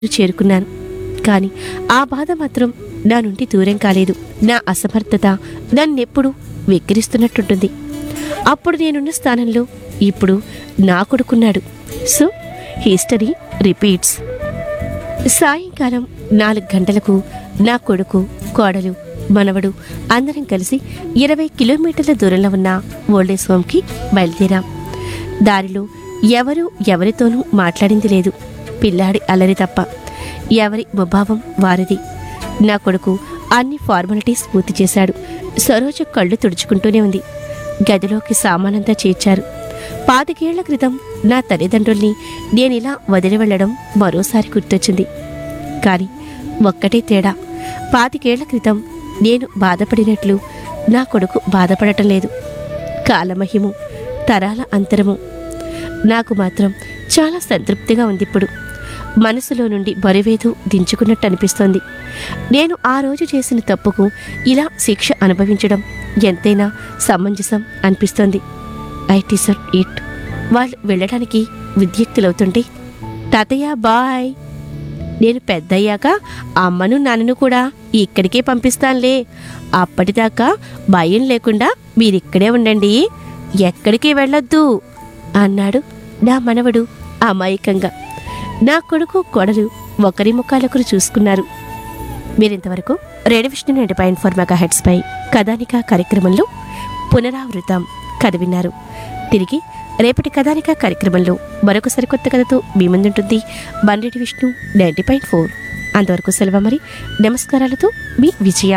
చేరుకున్నాను కానీ ఆ బాధ మాత్రం నా నుండి దూరం కాలేదు నా అసమర్థత నన్నెప్పుడు వెక్కిరిస్తున్నట్టుంటుంది అప్పుడు నేనున్న స్థానంలో ఇప్పుడు నా కొడుకున్నాడు సో హిస్టరీ రిపీట్స్ సాయంకాలం నాలుగు గంటలకు నా కొడుకు కోడలు మనవడు అందరం కలిసి ఇరవై కిలోమీటర్ల దూరంలో ఉన్న ఓల్డేజ్ హోమ్కి బయలుదేరాం దారిలో ఎవరు ఎవరితోనూ మాట్లాడింది లేదు పిల్లాడి అల్లరి తప్ప ఎవరి ముభావం వారిది నా కొడుకు అన్ని ఫార్మాలిటీస్ పూర్తి చేశాడు సరోజ కళ్ళు తుడుచుకుంటూనే ఉంది గదిలోకి సామానంతా చేర్చారు పాతికేళ్ల క్రితం నా తల్లిదండ్రుల్ని నేనిలా వదిలి వెళ్ళడం మరోసారి గుర్తొచ్చింది కానీ ఒక్కటే తేడా పాతికేళ్ల క్రితం నేను బాధపడినట్లు నా కొడుకు బాధపడటం లేదు కాలమహిము తరాల అంతరము నాకు మాత్రం చాలా సంతృప్తిగా ఉంది ఇప్పుడు మనసులో నుండి బరువేదు దించుకున్నట్టు అనిపిస్తోంది నేను ఆ రోజు చేసిన తప్పుకు ఇలా శిక్ష అనుభవించడం ఎంతైనా సమంజసం అనిపిస్తోంది ఐ టీసర్ ఇట్ వాళ్ళు వెళ్ళడానికి విద్యుక్తులవుతుంటే తాతయ్య బాయ్ నేను పెద్దయ్యాక అమ్మను నాన్నను కూడా ఇక్కడికే పంపిస్తానులే అప్పటిదాకా భయం లేకుండా మీరిక్కడే ఉండండి ఎక్కడికి వెళ్ళొద్దు అన్నాడు నా మనవడు అమాయకంగా నా కొడుకు కొడలు ఒకరి ముఖాలొకరు చూసుకున్నారు మీరింతవరకు radio Vishnu ninety point four megahertz పై కథానిక కార్యక్రమంలో పునరావృతం కథ విన్నారు తిరిగి రేపటి కథానిక కార్యక్రమంలో మరొక సరికొత్త కథతో మీ ముందుంటుంది Bandreddy Vishnu ninety point four అంతవరకు సెలవు మరి నమస్కారాలతో మీ విజయ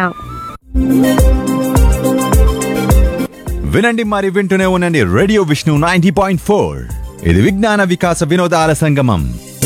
వినండి మరి వింటూనే ఉండండి radio Vishnu ninety point four ఇది విజ్ఞాన వికాస వినోదాల సంగమం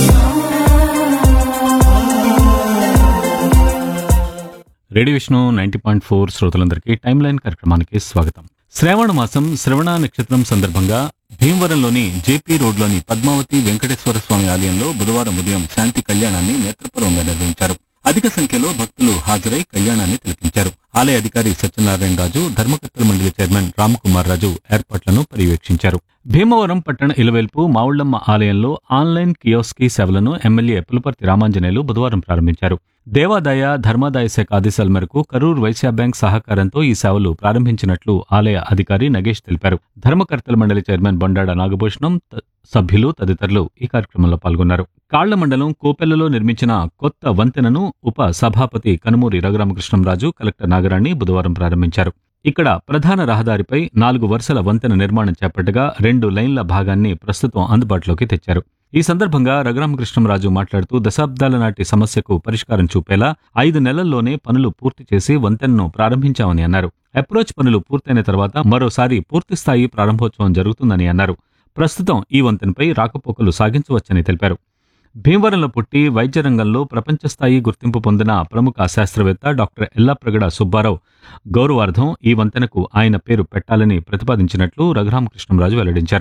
radio Vishnu ninety point four శ్రోతలందరికీ టైమ్ లైన్ కార్యక్రమానికి స్వాగతం శ్రావణ మాసం శ్రవణ నక్షత్రం సందర్భంగా భీమవరంలోని జేపీ రోడ్లోని పద్మావతి వెంకటేశ్వర స్వామి ఆలయంలో బుధవారం ఉదయం శాంతి కళ్యాణాన్ని నేత్రపూర్వంగా నిర్వహించారు అధిక సంఖ్యలో భక్తులు హాజరై కళ్యాణాన్ని తిలకించారు ఆలయ అధికారి సత్యనారాయణ రాజు ధర్మకర్తల మండలి చైర్మన్ రామకుమార్ రాజు ఏర్పాట్లను పర్యవేక్షించారు భీమవరం పట్టణ ఇలవేల్పు మావుళ్లమ్మ ఆలయంలో ఆన్లైన్ కియోస్కీ సేవలను ఎమ్మెల్యే పులపర్తి రామాంజనేయులు బుధవారం ప్రారంభించారు దేవాదాయ ధర్మాదాయ శాఖ ఆదేశాల మేరకు కరూర్ వైశ్య బ్యాంక్ సహకారంతో ఈ సేవలు ప్రారంభించినట్లు ఆలయ అధికారి నగేష్ తెలిపారు ధర్మకర్తల మండలి చైర్మన్ బొండాడ నాగభూషణం త- సభ్యులు తదితరులు ఈ కార్యక్రమంలో పాల్గొన్నారు కాళ్ల మండలం కోపెల్లలో నిర్మించిన కొత్త వంతెనను ఉప సభాపతి కనుమూరి రఘురామకృష్ణంరాజు కలెక్టర్ నాగరాణి బుధవారం ప్రారంభించారు ఇక్కడ ప్రధాన రహదారిపై నాలుగు వరుసల వంతెన నిర్మాణం చేపట్టగా రెండు లైన్ల భాగాన్ని ప్రస్తుతం అందుబాటులోకి తెచ్చారు ఈ సందర్భంగా రఘురామకృష్ణంరాజు మాట్లాడుతూ దశాబ్దాల నాటి సమస్యకు పరిష్కారం చూపేలా ఐదు నెలల్లోనే పనులు పూర్తి చేసి వంతెనను ప్రారంభించామని అన్నారు అప్రోచ్ పనులు పూర్తయిన తర్వాత మరోసారి పూర్తిస్థాయి ప్రారంభోత్సవం జరుగుతుందని అన్నారు ప్రస్తుతం ఈ వంతెనపై రాకపోకలు సాగించవచ్చని తెలిపారు భీమవరంలో పుట్టి వైద్య రంగంలో ప్రపంచ స్థాయి గుర్తింపు పొందిన ప్రముఖ శాస్త్రవేత్త డాక్టర్ ఎల్లాప్రగడ సుబ్బారావు గౌరవార్థం ఈ వంతెనకు ఆయన పేరు పెట్టాలని ప్రతిపాదించినట్లు రఘురామకృష్ణంరాజు వెల్లడించారు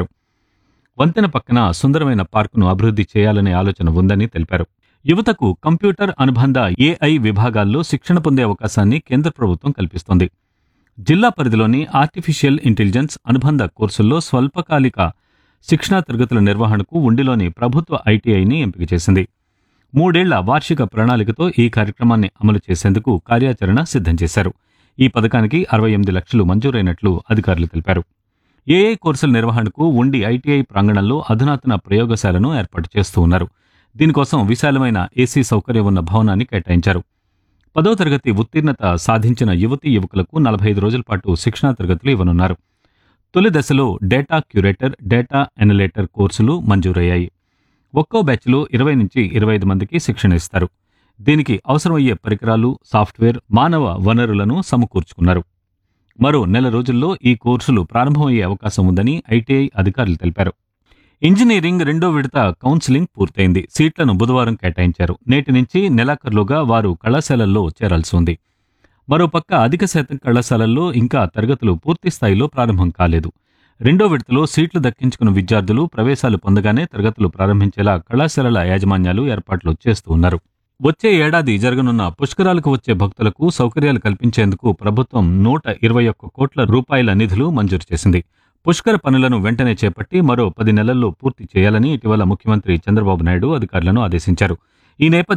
వంతెన పక్కన సుందరమైన పార్కును అభివృద్ధి చేయాలనే ఆలోచన ఉందని తెలిపారు యువతకు కంప్యూటర్ అనుబంధ ఏఐ విభాగాల్లో శిక్షణ పొందే అవకాశాన్ని కేంద్ర ప్రభుత్వం కల్పిస్తోంది జిల్లా పరిధిలోని ఆర్టిఫిషియల్ ఇంటెలిజెన్స్ అనుబంధ కోర్సుల్లో స్వల్పకాలిక శిక్షణా తరగతుల నిర్వహణకు ఉండిలోని ప్రభుత్వ ఐటీఐని ఎంపిక చేసింది మూడేళ్ల వార్షిక ప్రణాళికతో ఈ కార్యక్రమాన్ని అమలు చేసేందుకు కార్యాచరణ సిద్ధం చేశారు ఈ పథకానికి అరవై ఎనిమిది లక్షలు మంజూరైనట్లు అధికారులు తెలిపారు ఏఐ కోర్సుల నిర్వహణకు ఉండి ఐటీఐ ప్రాంగణంలో అధునాతన ప్రయోగశాలను ఏర్పాటు చేస్తూ ఉన్నారు దీనికోసం విశాలమైన ఏసీ సౌకర్యం ఉన్న భవనాన్ని కేటాయించారు పదో తరగతి ఉత్తీర్ణత సాధించిన యువతీ యువకులకు నలభై ఐదు రోజుల పాటు శిక్షణా తరగతులు ఇవ్వనున్నారు తొలి దశలో డేటా క్యూరేటర్ డేటా ఎనలేటర్ కోర్సులు మంజూరయ్యాయి ఒక్కో బ్యాచ్లో ఇరవై నుంచి ఇరవై ఐదు మందికి శిక్షణ ఇస్తారు దీనికి అవసరమయ్యే పరికరాలు సాఫ్ట్వేర్ మానవ వనరులను సమకూర్చుకున్నారు మరో నెల రోజుల్లో ఈ కోర్సులు ప్రారంభమయ్యే అవకాశం ఉందని ఐటీఐ అధికారులు తెలిపారు ఇంజనీరింగ్ రెండో విడత కౌన్సిలింగ్ పూర్తయింది సీట్లను బుధవారం కేటాయించారు నేటి నుంచి నెలాఖరులోగా వారు కళాశాలల్లో చేరాల్సి ఉంది మరోపక్క అధిక శాతం కళాశాలల్లో ఇంకా తరగతులు పూర్తి స్థాయిలో ప్రారంభం కాలేదు రెండో విడతలో సీట్లు దక్కించుకున్న విద్యార్థులు ప్రవేశాలు పొందగానే తరగతులు ప్రారంభించేలా కళాశాలల యాజమాన్యాలు ఏర్పాట్లు చేస్తూ ఉన్నారు వచ్చే ఏడాది జరగనున్న పుష్కరాలకు వచ్చే భక్తులకు సౌకర్యాలు కల్పించేందుకు ప్రభుత్వం నూట ఇరవై ఒక్క కోట్ల రూపాయల నిధులు మంజూరు చేసింది పుష్కర పనులను వెంటనే చేపట్టి మరో పది నెలల్లో పూర్తి చేయాలని ఇటీవల ముఖ్యమంత్రి చంద్రబాబు నాయుడు అధికారులను ఆదేశించారు ఈ నేపథ్యంలో